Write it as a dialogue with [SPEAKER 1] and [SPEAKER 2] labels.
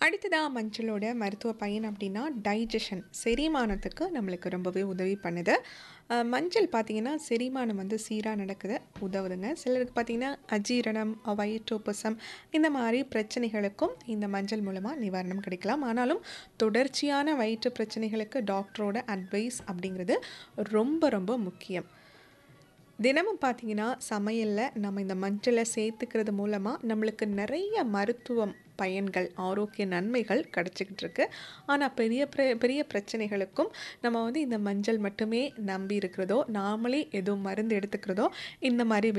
[SPEAKER 1] அடுத்ததா மஞ்சளோட மருத்துவ பயன் அப்படின்னா டைஜஷன் செரிமானத்துக்கு நம்மளுக்கு ரொம்பவே உதவி பண்ணுது அஹ் மஞ்சள் பார்த்தீங்கன்னா செரிமானம் வந்து சீராக நடக்குது உதவுதுங்க சிலருக்கு பார்த்தீங்கன்னா அஜீரணம் வயிற்றோப்பசம் இந்த மாதிரி பிரச்சனைகளுக்கும் இந்த மஞ்சள் மூலமாக நிவாரணம் கிடைக்கலாம் ஆனாலும் தொடர்ச்சியான வயிற்று பிரச்சனைகளுக்கு டாக்டரோட அட்வைஸ் அப்படிங்கிறது ரொம்ப ரொம்ப முக்கியம் தினமும் பார்த்தீங்கன்னா சமையலில் நம்ம இந்த மஞ்சளை சேர்த்துக்கிறது மூலமாக நம்மளுக்கு நிறைய மருத்துவம் பயன்கள் ஆரோக்கிய நன்மைகள் கிடச்சிக்கிட்டு இருக்கு ஆனால் பெரிய பிர- பெரிய பிரச்சனைகளுக்கும் நம்ம வந்து இந்த மஞ்சள் மட்டுமே நம்பி இருக்கிறதோ நாமளே எதுவும் மருந்து எடுத்துக்கிறதோ இந்த மாதிரி